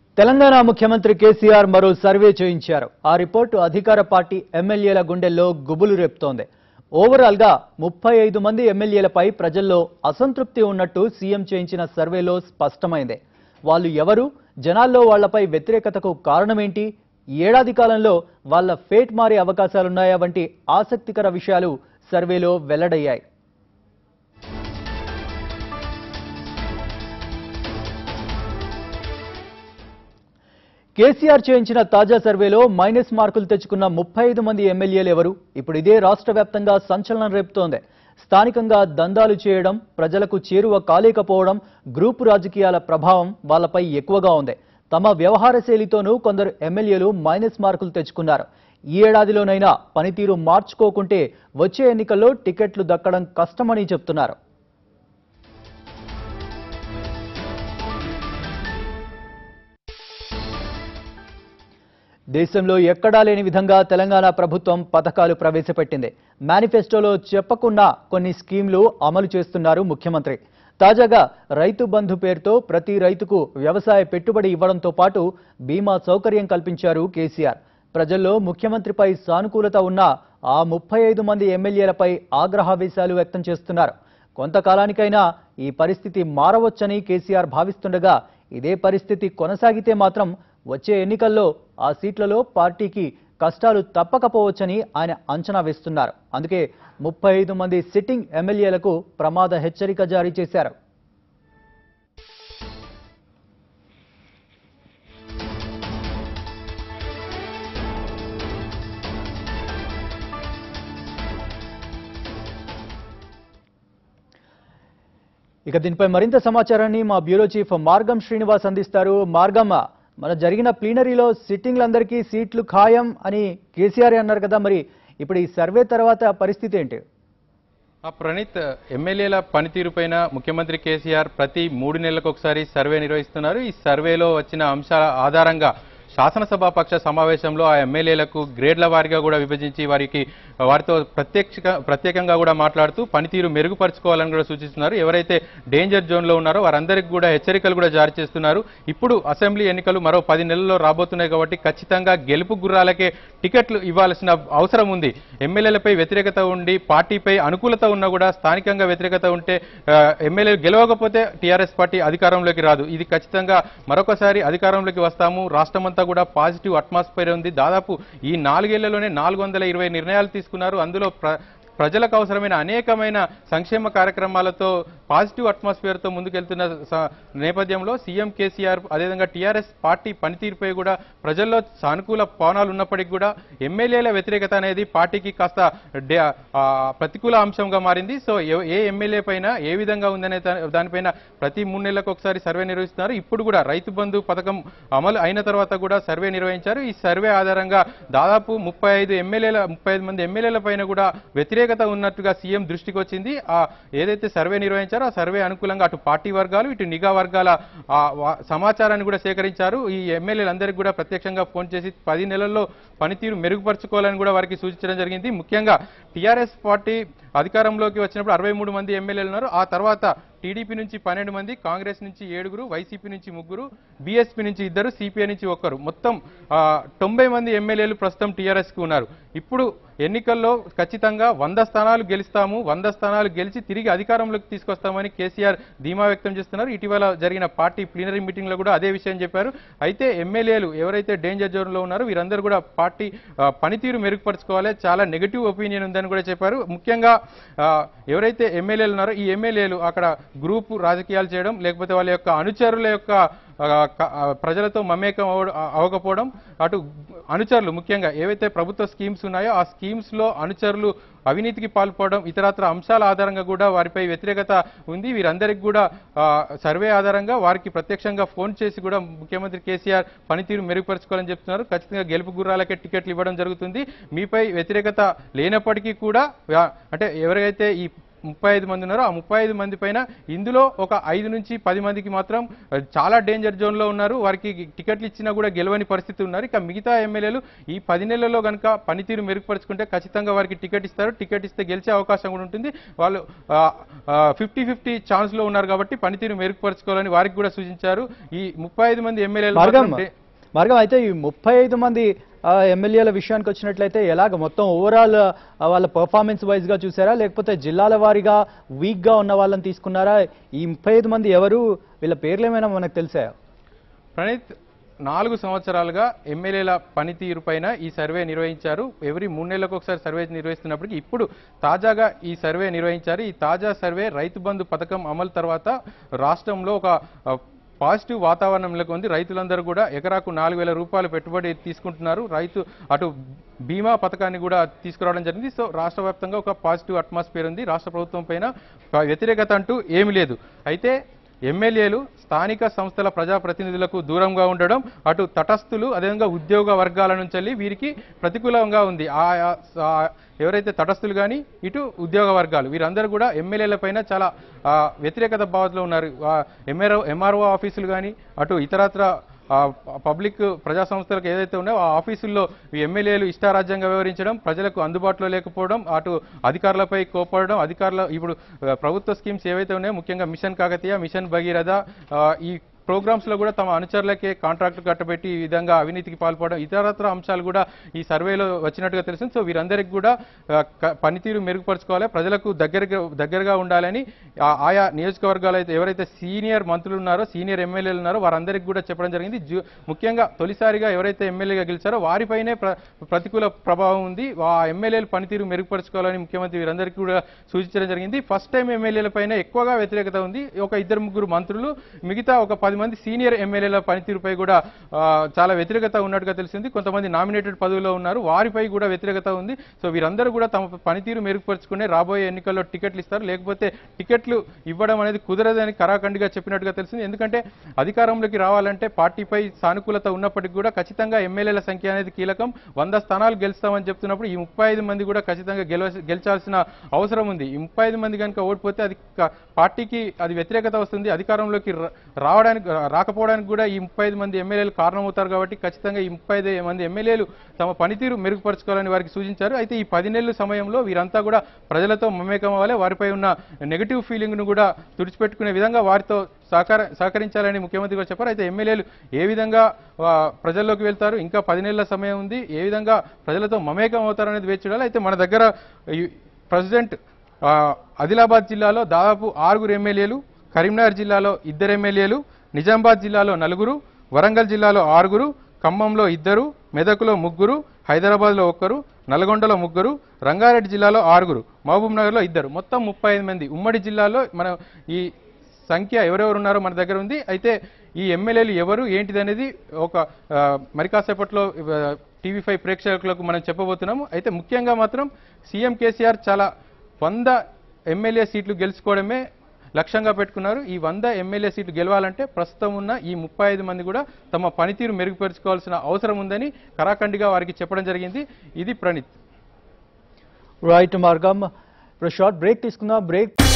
తెలంగాణ ముఖ్యమంత్రి కేసీఆర్ మరో సర్వే చేయించారు ఆ రిపోర్టు అధికార పార్టీ ఎమ్మెల్యేల గుండెల్లో గుబులు రేపుతోంది ఓవరాల్ గా ముప్పై ఐదు మంది ఎమ్మెల్యేలపై ప్రజల్లో అసంతృప్తి ఉన్నట్టు సీఎం చేయించిన సర్వేలో స్పష్టమైంది వాళ్ళు ఎవరు జనాల్లో వాళ్లపై వ్యతిరేకతకు కారణమేంటి ఈ ఏడాది కాలంలో వాళ్ళ ఫేట్ మారే అవకాశాలున్నాయా వంటి ఆసక్తికర విషయాలు సర్వేలో వెల్లడయ్యాయి కేసీఆర్ చేయించిన తాజా సర్వేలో మైనస్ మార్కులు తెచ్చుకున్న ముప్పై ఐదు మంది ఎమ్మెల్యేలు ఎవరు ఇప్పుడు ఇదే రాష్ట్ర వ్యాప్తంగా సంచలనం రేపుతోంది స్థానికంగా దందాలు చేయడం ప్రజలకు చేరువ కాలేకపోవడం గ్రూపు రాజకీయాల ప్రభావం వాళ్ళపై ఎక్కువగా ఉంది తమ వ్యవహార శైలితోనూ కొందరు ఎమ్మెల్యేలు మైనస్ మార్కులు తెచ్చుకున్నారు ఈ ఏడాదిలోనైనా పనితీరు మార్చుకోకుంటే వచ్చే ఎన్నికల్లో టికెట్లు దక్కడం కష్టమని చెప్తున్నారు దేశంలో ఎక్కడా లేని విధంగా తెలంగాణ ప్రభుత్వం పథకాలు ప్రవేశపెట్టింది మేనిఫెస్టోలో చెప్పకున్నా కొన్ని స్కీమ్లు అమలు చేస్తున్నారు ముఖ్యమంత్రి తాజాగా రైతు బంధు పేరుతో ప్రతి రైతుకు వ్యవసాయ పెట్టుబడి ఇవ్వడంతో పాటు బీమా సౌకర్యం కల్పించారు కేసీఆర్ ప్రజల్లో ముఖ్యమంత్రిపై సానుకూలత ఉన్న ఆ ముప్పై ఐదు మంది ఎమ్మెల్యేలపై ఆగ్రహావేశాలు వ్యక్తం చేస్తున్నారు కొంతకాలానికైనా ఈ పరిస్థితి మారవచ్చని కేసీఆర్ భావిస్తుండగా ఇదే పరిస్థితి కొనసాగితే మాత్రం వచ్చే ఎన్నికల్లో ఆ సీట్లలో పార్టీకి కష్టాలు తప్పకపోవచ్చని ఆయన అంచనా వేస్తున్నారు అందుకే ముప్పై ఐదు మంది సిట్టింగ్ ఎమ్మెల్యేలకు ప్రమాద హెచ్చరిక జారీ చేశారు ఇక దీనిపై మరింత సమాచారాన్ని మా బ్యూరో చీఫ్ మార్గం శ్రీనివాస్ అందిస్తారు మార్గమ్మ మన జరిగిన ప్లీనరీలో సిట్టింగ్లందరికీ సీట్లు ఖాయం అని కేసీఆర్ అన్నారు కదా మరి ఇప్పుడు ఈ సర్వే తర్వాత పరిస్థితి ఏంటి ఆ ప్రణీత్ ఎమ్మెల్యేల పనితీరుపైన ముఖ్యమంత్రి కేసీఆర్ ప్రతి మూడు నెలలకు ఒకసారి సర్వే నిర్వహిస్తున్నారు ఈ సర్వేలో వచ్చిన అంశాల ఆధారంగా శాసనసభ పక్ష సమావేశంలో ఆ ఎమ్మెల్యేలకు గ్రేడ్ల వారీగా కూడా విభజించి వారికి వారితో ప్రత్యక్ష ప్రత్యేకంగా కూడా మాట్లాడుతూ పనితీరు మెరుగుపరుచుకోవాలని కూడా సూచిస్తున్నారు ఎవరైతే డేంజర్ జోన్లో ఉన్నారో వారందరికీ కూడా హెచ్చరికలు కూడా జారీ చేస్తున్నారు ఇప్పుడు అసెంబ్లీ ఎన్నికలు మరో పది నెలల్లో రాబోతున్నాయి కాబట్టి ఖచ్చితంగా గెలుపు గుర్రాలకే టికెట్లు ఇవ్వాల్సిన అవసరం ఉంది ఎమ్మెల్యేలపై వ్యతిరేకత ఉండి పార్టీపై అనుకూలత ఉన్నా కూడా స్థానికంగా వ్యతిరేకత ఉంటే ఆ, ఎమ్మెల్యేలు గెలవకపోతే టీఆర్ఎస్ పార్టీ అధికారంలోకి రాదు ఇది ఖచ్చితంగా మరొకసారి అధికారంలోకి వస్తాము రాష్ట్రమంతా కూడా పాజిటివ్ అట్మాస్ఫియర్ ఉంది దాదాపు ఈ నాలుగేళ్లలోనే నాలుగు వందల ఇరవై నిర్ణయాలు తీసుకున్నారు అందులో ప్ర ప్రజలకు అవసరమైన అనేకమైన సంక్షేమ కార్యక్రమాలతో పాజిటివ్ అట్మాస్ఫియర్తో ముందుకెళ్తున్న స- నేపథ్యంలో సీఎం కేసీఆర్ అదేవిధంగా టీఆర్ఎస్ పార్టీ పనితీరుపై కూడా ప్రజల్లో సానుకూల పవనాలు ఉన్నప్పటికీ కూడా ఎమ్మెల్యేల వ్యతిరేకత అనేది పార్టీకి కాస్త డే- ఆ, ప్రతికూల అంశంగా మారింది సో ఏ- ఏ ఎమ్మెల్యే పైన ఏ విధంగా ఉందనే దా- దానిపైన ప్రతి మూడు నెలలకు ఒకసారి సర్వే నిర్వహిస్తున్నారు ఇప్పుడు కూడా రైతు బంధు పథకం అమలు అయిన తర్వాత కూడా సర్వే నిర్వహించారు ఈ సర్వే ఆధారంగా దాదాపు ముప్పై ఐదు ఎమ్మెల్యేల ముప్పై ఐదు మంది ఎమ్మెల్యేల పైన కూడా వ్యతిరేకత ఉన్నట్టుగా సీఎం దృష్టికి వచ్చింది ఆ ఏదైతే సర్వే నిర్వహించారో ఆ సర్వే అనుకూలంగా అటు పార్టీ వర్గాలు ఇటు నిఘా వర్గాల ఆ వా- సమాచారాన్ని కూడా సేకరించారు ఈ ఎమ్మెల్యేలందరికీ కూడా ప్రత్యక్షంగా ఫోన్ చేసి పది నెలల్లో పనితీరు మెరుగుపరచుకోవాలని కూడా వారికి సూచించడం జరిగింది ముఖ్యంగా టీఆర్ఎస్ పార్టీ అధికారంలోకి వచ్చినప్పుడు అరవై మూడు మంది ఎమ్మెల్యేలు ఉన్నారు ఆ తర్వాత టీడీపీ నుంచి పన్నెండు మంది కాంగ్రెస్ నుంచి ఏడుగురు వైసీపీ నుంచి ముగ్గురు బీఎస్పీ నుంచి ఇద్దరు సిపిఐ నుంచి ఒక్కరు మొత్తం ఆ, తొంభై మంది ఎమ్మెల్యేలు ప్రస్తుతం టీఆర్ఎస్కి ఉన్నారు ఇప్పుడు ఎన్నికల్లో ఖచ్చితంగా వంద స్థానాలు గెలుస్తాము వంద స్థానాలు గెలిచి తిరిగి అధికారంలోకి తీసుకొస్తామని కేసీఆర్ ధీమా వ్యక్తం చేస్తున్నారు ఇటీవల జరిగిన పార్టీ ప్లీనరీ మీటింగ్లో కూడా అదే విషయం చెప్పారు అయితే ఎమ్మెల్యేలు ఎవరైతే డేంజర్ జోన్లో ఉన్నారో వీరందరూ కూడా పార్టీ ఆ, పనితీరు మెరుగుపరచుకోవాలి చాలా నెగటివ్ ఒపీనియన్ ఉందని కూడా చెప్పారు ముఖ్యంగా ఆ, ఎవరైతే ఎమ్మెల్యేలు ఉన్నారో ఈ ఎమ్మెల్యేలు అక్కడ గ్రూపు రాజకీయాలు చేయడం లేకపోతే వాళ్ళ యొక్క అనుచరుల యొక్క ఆ, క- ఆ, ప్రజలతో మమేకం అవ- అవ్వకపోవడం అటు అనుచరులు ముఖ్యంగా ఏవైతే ప్రభుత్వ స్కీమ్స్ ఉన్నాయో ఆ స్కీమ్స్ లో అనుచరులు అవినీతికి పాల్పడడం ఇతరత్ర అంశాల ఆధారంగా కూడా వారిపై వ్యతిరేకత ఉంది వీరందరికీ కూడా ఆ, సర్వే ఆధారంగా వారికి ప్రత్యక్షంగా ఫోన్ చేసి కూడా ముఖ్యమంత్రి కేసీఆర్ పనితీరు మెరుగుపరచుకోవాలని చెప్తున్నారు ఖచ్చితంగా గెలుపు గుర్రాలకే టికెట్లు ఇవ్వడం జరుగుతుంది మీపై వ్యతిరేకత లేనప్పటికీ కూడా వా- అంటే ఎవరైతే ఈ ముప్పై ఐదు మంది ఉన్నారు ఆ ముప్పై ఐదు మంది పైన ఇందులో ఒక ఐదు నుంచి పది మందికి మాత్రం ఆ, చాలా డేంజర్ జోన్లో ఉన్నారు వారికి టికెట్లు ఇచ్చినా కూడా గెలవని పరిస్థితి ఉన్నారు ఇక మిగతా ఎమ్మెల్యేలు ఈ పది నెలల్లో కనుక పనితీరు మెరుగుపరుచుకుంటే ఖచ్చితంగా వారికి టికెట్ ఇస్తారు టికెట్ ఇస్తే గెలిచే అవకాశం కూడా ఉంటుంది వాళ్ళు ఫిఫ్టీ ఫిఫ్టీ ఛాన్స్లో ఉన్నారు కాబట్టి పనితీరు మెరుగుపరుచుకోవాలని వారికి కూడా సూచించారు ఈ ముప్పై ఐదు మంది ఎమ్మెల్యేలు మార్గం మాత్రం డే- మార్గం అయితే ఈ ముప్పై ఐదు మంది ఆ, ఎమ్మెల్యేల విషయానికి వచ్చినట్లయితే ఎలాగ మొత్తం ఓవరాల్ ఆ, వాళ్ళ పర్ఫార్మెన్స్ వైజ్ గా చూసారా లేకపోతే జిల్లాల వారీగా వీక్ గా ఉన్న వాళ్ళని తీసుకున్నారా ఈ ముప్పై ఐదు మంది ఎవరు వీళ్ళ పేర్లు ఏమైనా మనకు తెలిసా ప్రణీత్ నాలుగు సంవత్సరాలుగా ఎమ్మెల్యేల పనితీరు పైన ఈ సర్వే నిర్వహించారు ఎవరి మూడు నెలలకు ఒకసారి సర్వే నిర్వహిస్తున్నప్పటికీ ఇప్పుడు తాజాగా ఈ సర్వే నిర్వహించారు ఈ తాజా సర్వే రైతు బంధు పథకం అమలు తర్వాత రాష్ట్రంలో ఒక ఆ, పాజిటివ్ వాతావరణం నెలకొంది రైతులందరూ కూడా ఎకరాకు నాలుగు వేల రూపాయలు పెట్టుబడి తీసుకుంటున్నారు రైతు అటు బీమా పథకాన్ని కూడా తీసుకురావడం జరిగింది సో రాష్ట్ర వ్యాప్తంగా ఒక పాజిటివ్ అట్మాస్ఫియర్ ఉంది రాష్ట్ర ప్రభుత్వం పైన వ్యతిరేకత అంటూ ఏమీ లేదు అయితే ఎమ్మెల్యేలు స్థానిక సంస్థల ప్రజాప్రతినిధులకు దూరంగా ఉండడం అటు తటస్థులు అదేవిధంగా ఉద్యోగ వర్గాల నుంచి వెళ్ళి వీరికి ప్రతికూలంగా ఉంది ఆ ఆ- ఎవరైతే తటస్థులు కానీ ఇటు ఉద్యోగ వర్గాలు వీరందరూ కూడా ఎమ్మెల్యేల పైన చాలా ఆ, వ్యతిరేకత భావతలో ఉన్నారు ఎంఆర్ఓ ఎంఆర్ఓ ఆఫీసులు కానీ అటు ఇతరత్ర ఆ పబ్లిక్ ప్రజా సంస్థలకు ఏదైతే ఉన్నాయో ఆ ఆఫీసుల్లో ఈ ఎమ్మెల్యేలు ఇష్టారాజ్యంగా వ్యవహరించడం ప్రజలకు అందుబాటులో లేకపోవడం అటు అధికారులపై కోపడడం అధికారుల ఇప్పుడు ఆ, ప్రభుత్వ స్కీమ్స్ ఏవైతే ఉన్నాయో ముఖ్యంగా మిషన్ కాకతీయ మిషన్ భగీరథ ఆ, ఈ ప్రోగ్రామ్స్ లో కూడా తమ అనుచరులకే కాంట్రాక్ట్ కట్టబెట్టి ఈ విధంగా అవినీతికి పాల్పడడం ఇతరత్ర అంశాలు కూడా ఈ సర్వేలో వచ్చినట్టుగా తెలిసింది సో వీరందరికీ కూడా ఆ, క- పనితీరు మెరుగుపరచుకోవాలి ప్రజలకు దగ్గరగా దగ్గరగా ఉండాలని ఆ- ఆయా నియోజకవర్గాలు అయితే ఎవరైతే సీనియర్ మంత్రులు ఉన్నారో సీనియర్ ఎమ్మెల్యేలు ఉన్నారో వారందరికీ కూడా చెప్పడం జరిగింది జు- ముఖ్యంగా తొలిసారిగా ఎవరైతే ఎమ్మెల్యేగా గెలిచారో వారిపైనే ప్ర- ప్రతికూల ప్రభావం ఉంది ఆ ఎమ్మెల్యేలు పనితీరు మెరుగుపరచుకోవాలని ముఖ్యమంత్రి వీరందరికీ కూడా సూచించడం జరిగింది ఫస్ట్ టైం ఎమ్మెల్యేల పైన ఎక్కువగా వ్యతిరేకత ఉంది ఒక ఇద్దరు ముగ్గురు మంత్రులు మిగతా ఒక పది మంది సీనియర్ ఎమ్మెల్యేల పనితీరుపై కూడా ఆ, చాలా వ్యతిరేకత ఉన్నట్టుగా తెలిసింది కొంతమంది నామినేటెడ్ పదవిలో ఉన్నారు వారిపై కూడా వ్యతిరేకత ఉంది సో వీరందరూ కూడా తమ పనితీరు మెరుగుపరుచుకునే రాబోయే ఎన్నికల్లో టికెట్లు ఇస్తారు లేకపోతే టికెట్లు ఇవ్వడం అనేది కుదరదని కరాఖండిగా చెప్పినట్టుగా తెలిసింది ఎందుకంటే అధికారంలోకి రావాలంటే పార్టీపై సానుకూలత ఉన్నప్పటికీ కూడా ఖచ్చితంగా ఎమ్మెల్యేల సంఖ్య అనేది కీలకం వంద స్థానాలు గెలుస్తామని చెప్తున్నప్పుడు ఈ ముప్పై ఐదు మంది కూడా ఖచ్చితంగా గెలవ గెలిచాల్సిన అవసరం ఉంది ఈ ముప్పై ఐదు మంది కనుక ఓడిపోతే అది క- పార్టీకి అది వ్యతిరేకత వస్తుంది అధికారంలోకి రా- రావడానికి రాకపోవడానికి కూడా ఈ ముప్పై ఐదు మంది ఎమ్మెల్యేలు కారణమవుతారు కాబట్టి ఖచ్చితంగా ఈ ముప్పై ఐదు మంది ఎమ్మెల్యేలు తమ పనితీరు మెరుగుపరచుకోవాలని వారికి సూచించారు అయితే ఈ పది నెలల సమయంలో వీరంతా కూడా ప్రజలతో మమేకం అవ్వాలి వారిపై ఉన్న నెగటివ్ ఫీలింగ్ను కూడా తుడిచిపెట్టుకునే విధంగా వారితో సహకార సహకరించాలని ముఖ్యమంత్రి గారు చెప్పారు అయితే ఎమ్మెల్యేలు ఏ విధంగా ఆ, ప్రజల్లోకి వెళ్తారు ఇంకా పది నెలల సమయం ఉంది ఏ విధంగా ప్రజలతో మమేకం అవుతారు అనేది వేచి చూడాలి అయితే మన దగ్గర ప్రెసిడెంట్ ఆదిలాబాద్ జిల్లాలో దాదాపు ఆరుగురు ఎమ్మెల్యేలు కరీంనగర్ జిల్లాలో ఇద్దరు ఎమ్మెల్యేలు నిజామాబాద్ జిల్లాలో నలుగురు వరంగల్ జిల్లాలో ఆరుగురు ఖమ్మంలో ఇద్దరు మెదకులో ముగ్గురు హైదరాబాద్లో ఒక్కరు నల్గొండలో ముగ్గురు రంగారెడ్డి జిల్లాలో ఆరుగురు మహబూబ్ నగర్లో ఇద్దరు మొత్తం ముప్పై ఐదు మంది ఉమ్మడి జిల్లాలో మనం ఈ సంఖ్య ఎవరెవరు ఉన్నారో మన దగ్గర ఉంది అయితే ఈ ఎమ్మెల్యేలు ఎవరు ఏంటిది అనేది ఒక ఆ, మరి కాసేపట్లో టీవీ ఫైవ్ ప్రేక్షకులకు మనం చెప్పబోతున్నాము అయితే ముఖ్యంగా మాత్రం సీఎం కేసీఆర్ చాలా వంద ఎమ్మెల్యే సీట్లు గెలుచుకోవడమే లక్ష్యంగా పెట్టుకున్నారు ఈ వంద ఎమ్మెల్యే సీట్లు గెలవాలంటే ప్రస్తుతం ఉన్న ఈ ముప్పై ఐదు మంది కూడా తమ పనితీరు మెరుగుపరుచుకోవాల్సిన అవసరం ఉందని కరాఖండిగా వారికి చెప్పడం జరిగింది ఇది ప్రణీత్ రైట్ మార్గం ఇప్పుడు షార్ట్ బ్రేక్ తీసుకుందాం బ్రేక్